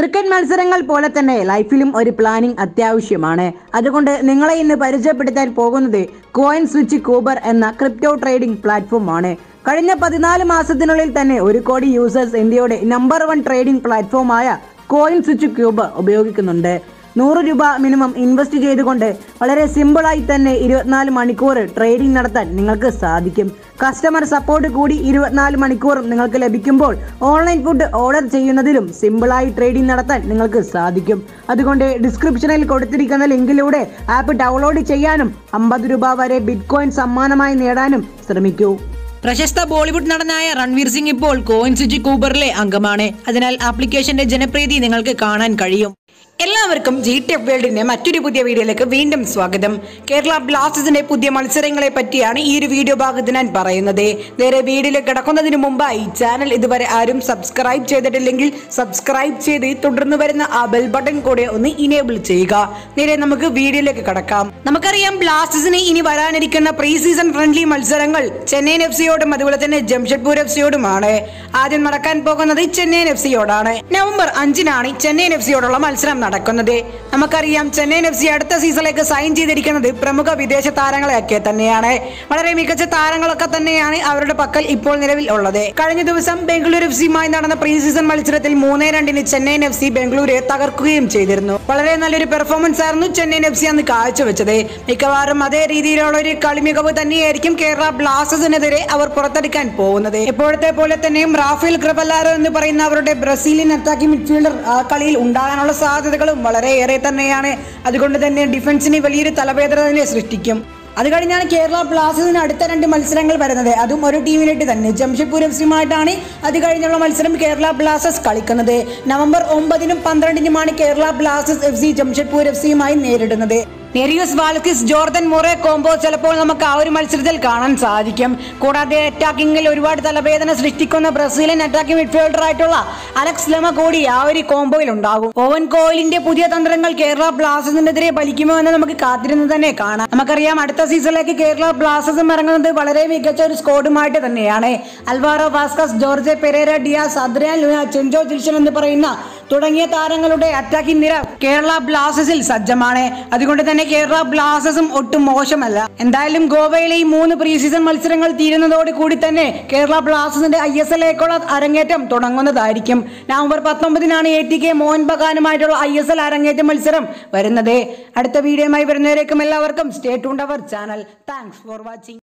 cricket മത്സരങ്ങൾ പോലെ തന്നെ ലൈഫിലും ഒരു പ്ലാനിംഗ് അത്യാവശ്യമാണ് അതുകൊണ്ട് നിങ്ങളെ ഇന്ന് പരിചയപ്പെടുത്താൻ പോകുന്നത് കോയിൻ സ്വിച്ച് കൂബർ എന്ന ക്രിപ്റ്റോ ട്രേഡിംഗ് പ്ലാറ്റ്ഫോം ആണ് കഴിഞ്ഞ പതിനാല് മാസത്തിനുള്ളിൽ തന്നെ ഒരു കോടി യൂസേഴ്സ് ഇന്ത്യയുടെ നമ്പർ വൺ ട്രേഡിംഗ് പ്ലാറ്റ്ഫോമായ കോയിൻ സ്വിച്ച് ക്യൂബ് ഉപയോഗിക്കുന്നുണ്ട് നൂറ് രൂപ മിനിമം ഇൻവെസ്റ്റ് ചെയ്തുകൊണ്ട് വളരെ സിമ്പിളായി തന്നെ ഇരുപത്തിനാല് മണിക്കൂർ ട്രേഡിംഗ് നടത്താൻ നിങ്ങൾക്ക് സാധിക്കും കസ്റ്റമർ സപ്പോർട്ട് കൂടി ഇരുപത്തിനാല് മണിക്കൂറും നിങ്ങൾക്ക് ലഭിക്കുമ്പോൾ ഓൺലൈൻ ഫുഡ് ഓർഡർ ചെയ്യുന്നതിലും സിമ്പിളായി ട്രേഡിംഗ് നടത്താൻ നിങ്ങൾക്ക് സാധിക്കും അതുകൊണ്ട് ഡിസ്ക്രിപ്ഷനിൽ കൊടുത്തിരിക്കുന്ന ലിങ്കിലൂടെ ആപ്പ് ഡൗൺലോഡ് ചെയ്യാനും അമ്പത് രൂപ വരെ ബിറ്റ് കോയിൻ സമ്മാനമായി നേടാനും ശ്രമിക്കൂ പ്രശസ്ത ബോളിവുഡ് നടനായ രൺവീർ സിംഗ് ഇപ്പോൾ കോയിൻ സ്വിച്ച് കൂബറിലെ അംഗമാണ് അതിനാൽ ആപ്ലിക്കേഷന്റെ ജനപ്രീതി നിങ്ങൾക്ക് കാണാൻ കഴിയും എല്ലാവർക്കും ജി ടെക് വേൾഡിന്റെ മറ്റൊരു പുതിയ വീഡിയോയിലേക്ക് വീണ്ടും സ്വാഗതം കേരള ബ്ലാസ്റ്റേഴ്സിന്റെ പുതിയ മത്സരങ്ങളെ പറ്റിയാണ് ഈ ഒരു വീഡിയോ ഭാഗത്ത് ഞാൻ പറയുന്നത് നേരെ വീഡിയോയിലേക്ക് കിടക്കുന്നതിന് മുമ്പായി ചാനൽ ഇതുവരെ ആരും സബ്സ്ക്രൈബ് ചെയ്തിട്ടില്ലെങ്കിൽ സബ്സ്ക്രൈബ് ചെയ്ത് തുടർന്ന് വരുന്ന ആ ബെൽ ബട്ടൺ കൂടെ ഒന്ന് ഇനേബിൾ ചെയ്യുക നേരെ നമുക്ക് വീഡിയോയിലേക്ക് കടക്കാം നമുക്കറിയാം ബ്ലാസ്റ്റേഴ്സിന് ഇനി വരാനിരിക്കുന്ന പ്രീ സീസൺ ഫ്രണ്ട്ലി മത്സരങ്ങൾ ചെന്നൈയിൻ എഫ് സിയോടും അതുപോലെ തന്നെ ജംഷഡ്പൂർ എഫ് സിയോടുമാണ് ആദ്യം നടക്കാൻ പോകുന്നത് ചെന്നൈയിൻ എഫ് സിയോടാണ് നവംബർ അഞ്ചിനാണ് ചെന്നൈയിൻ എഫ് സിയോടുള്ള മത്സരം നടക്കുന്നത് നമുക്കറിയാം ചെന്നൈയിൻ എഫ് സി അടുത്ത സീസണിലേക്ക് സൈൻ ചെയ്തിരിക്കുന്നത് പ്രമുഖ വിദേശ താരങ്ങളെയൊക്കെ തന്നെയാണ് വളരെ മികച്ച താരങ്ങളൊക്കെ തന്നെയാണ് അവരുടെ പക്കൽ ഇപ്പോൾ നിലവിൽ ഉള്ളത് കഴിഞ്ഞ ദിവസം ബംഗളൂരു എഫ് സിയുമായി നടന്ന പ്രീ സീസൺ മത്സരത്തിൽ മൂന്നേ രണ്ടിന് ചെന്നൈയിൻ എഫ് സി ബംഗളൂരുയെ തകർക്കുകയും ചെയ്തിരുന്നു വളരെ നല്ലൊരു പെർഫോമൻസ് ആയിരുന്നു ചെന്നൈയിൻ എഫ് സി അന്ന് കാഴ്ചവെച്ചത് മിക്കവാറും അതേ രീതിയിലുള്ള ഒരു കളി മികവ് തന്നെയായിരിക്കും കേരള ബ്ലാസ്റ്റേഴ്സിനെതിരെ അവർ പുറത്തെടുക്കാൻ പോകുന്നത് ഇപ്പോഴത്തെ പോലെ തന്നെയും റാഫേൽ ക്രിബല്ലാരോ എന്ന് പറയുന്ന അവരുടെ ബ്രസീലിയൻ അറ്റാക്കിംഗ് മിഡ്ഫീൽഡർ ആ കളിയിൽ ഉണ്ടാകാനുള്ള സാധ്യതകളും വളരെയേറെ തന്നെയാണ് അതുകൊണ്ട് തന്നെ ഡിഫൻസിന് വലിയൊരു തലവേദന തന്നെ സൃഷ്ടിക്കും അത് കഴിഞ്ഞാണ് കേരള ബ്ലാസ്റ്റേഴ്സിന് അടുത്ത രണ്ട് മത്സരങ്ങൾ വരുന്നത് അതും ഒരു ടീമിനായിട്ട് തന്നെ ജംഷഡ്പൂർ എഫ് സിയുമായിട്ടാണ് അത് കഴിഞ്ഞുള്ള മത്സരം കേരള ബ്ലാസ്റ്റേഴ്സ് കളിക്കുന്നത് നവംബർ ഒമ്പതിനും പന്ത്രണ്ടിനുമാണ് Kerala blasters F C Jamshedpur F സിയുമായി നേരിടുന്നത് Nerijus Valskis Jordan Murray combo ചിലപ്പോൾ നമുക്ക് ആ ഒരു മത്സരത്തിൽ കാണാൻ സാധിക്കും കൂടാതെ അറ്റാക്കിങ്ങിൽ ഒരുപാട് തലവേദന സൃഷ്ടിക്കുന്ന ബ്രസീലിയൻ അറ്റാക്കിംഗ് മിഡ്ഫീൽഡർ ആയിട്ടുള്ള അലക്സ് ലെമ കൂടി ആ ഒരു കോംബോയിൽ ഉണ്ടാകും ഓവൻ കോയിലിന്റെ പുതിയ തന്ത്രങ്ങൾ കേരള ബ്ലാസ്റ്റേഴ്സിനെതിരെ ഫലിക്കുമോ എന്ന് നമുക്ക് കാത്തിരുന്ന് തന്നെ കാണാം നമുക്കറിയാം അടുത്ത സീസണിലേക്ക് കേരള ബ്ലാസ്റ്റേഴ്സും ഇറങ്ങുന്നത് വളരെ മികച്ച ഒരു സ്കോഡുമായിട്ട് തന്നെയാണ് Alvaro Vazquez Jorge Pereira Diaz Adrian Luna Chencho Gyeltshen എന്ന് പറയുന്ന തുടങ്ങിയ താരങ്ങളുടെ അറ്റാക്കിംഗ് നിര കേരള ബ്ലാസ്റ്റേഴ്സിൽ സജ്ജമാണ് അതുകൊണ്ട് തന്നെ കേരള ബ്ലാസ്റ്റേഴ്സും ഒട്ടും മോശമല്ല എന്തായാലും ഗോവയിലെ ഈ മൂന്ന് പ്രീ സീസൺ മത്സരങ്ങൾ തീരുന്നതോട് കൂടി തന്നെ കേരള ബ്ലാസ്റ്റേഴ്സിന്റെ ഐ എസ് എല്ലിലേക്കുള്ള അരങ്ങേറ്റം തുടങ്ങുന്നതായിരിക്കും നവംബർ പത്തൊമ്പതിനാണ് എ ടി കെ മോഹൻ ബഗാനുമായിട്ടുള്ള ഐ എസ് എൽ അരങ്ങേറ്റ മത്സരം വരുന്നത് അടുത്ത വീഡിയോയുമായി വരുന്നവരേക്കും എല്ലാവർക്കും stay tuned our channel thanks for watching